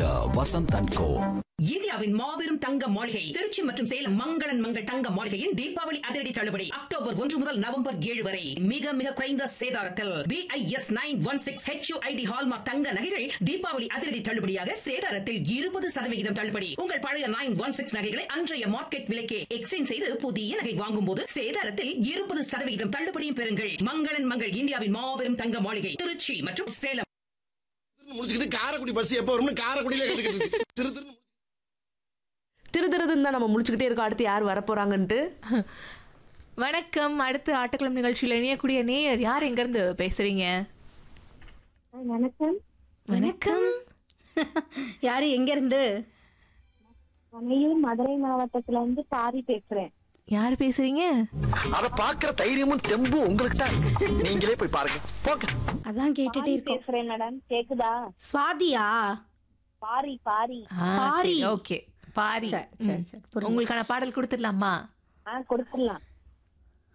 Vasanth and கோ இந்தியாவின் மாபெரும் தங்க மாளிகை திருச்சி மற்றும் சேலம் மங்களன் மங்கள் தங்க மாளிகையின் தீபாவளி அதிரடி தள்ளுபடி அக்டோபர் ஒன்று முதல் நவம்பர் ஏழு வரை மிக மிக குறைந்த சேதாரத்தில் BIS nine one six HUID hallmark தங்க நகைகள் தீபாவளி அதிரடி தள்ளுபடியாக சேதாரத்தில் இருபது சதவிகிதம் தள்ளுபடி உங்கள் பழைய நைன் ஒன் சிக்ஸ் நகைகளை அன்றைய மார்க்கெட் விலைக்கே எக்ஸ்சேஞ்ச் செய்து புதிய நகை வாங்கும் போது சேதாரத்தில் இருபது சதவிகிதம் தள்ளுபடியும் பெறுங்கள் மங்களன் மங்கள் இந்தியாவின் மாபெரும் தங்க மாளிகை திருச்சி மற்றும் சேலம் முடிச்சுக்கிட்டு காரைக்குடி பஸ் எப்போ வரும்னு காரைக்குடியில கேட்டுக்கிட்டு இருக்கு. திரு திரு திரு திருதுன்னு தான் நம்ம முடிச்சுக்கிட்டே இருக்கோம் அடுத்து யார் வரப்போறாங்கன்ட்டு வணக்கம் அடுத்து ஆட்டக்கிழமை நிகழ்ச்சியில் இணையக்கூடிய நேயர் யார் எங்கேருந்து பேசுறீங்க வணக்கம் வணக்கம் யாரு எங்க இருந்து அன்னையூர் மதுரை மாவட்டத்துல இருந்து பாரி பேசுறேன் யார் பேசுறீங்க அத பாக்குற தைரியமும் தெம்பும் உங்களுக்கு தான் இருக்கு. நீங்களே போய் பாருங்க போங்க அதான் கேட்டுட்டே பாரி இருக்கோம் பேசுறேன் மேடம் கேக்குதா சுவாதியா பாரி பாரி பாரி. ஓகே பாரி சரி, சரி, ம். சரி, புரிஞ்சுது. உங்களுக்கான பாடல் கொடுத்துடலாமா ஆ கொடுத்துடலாம்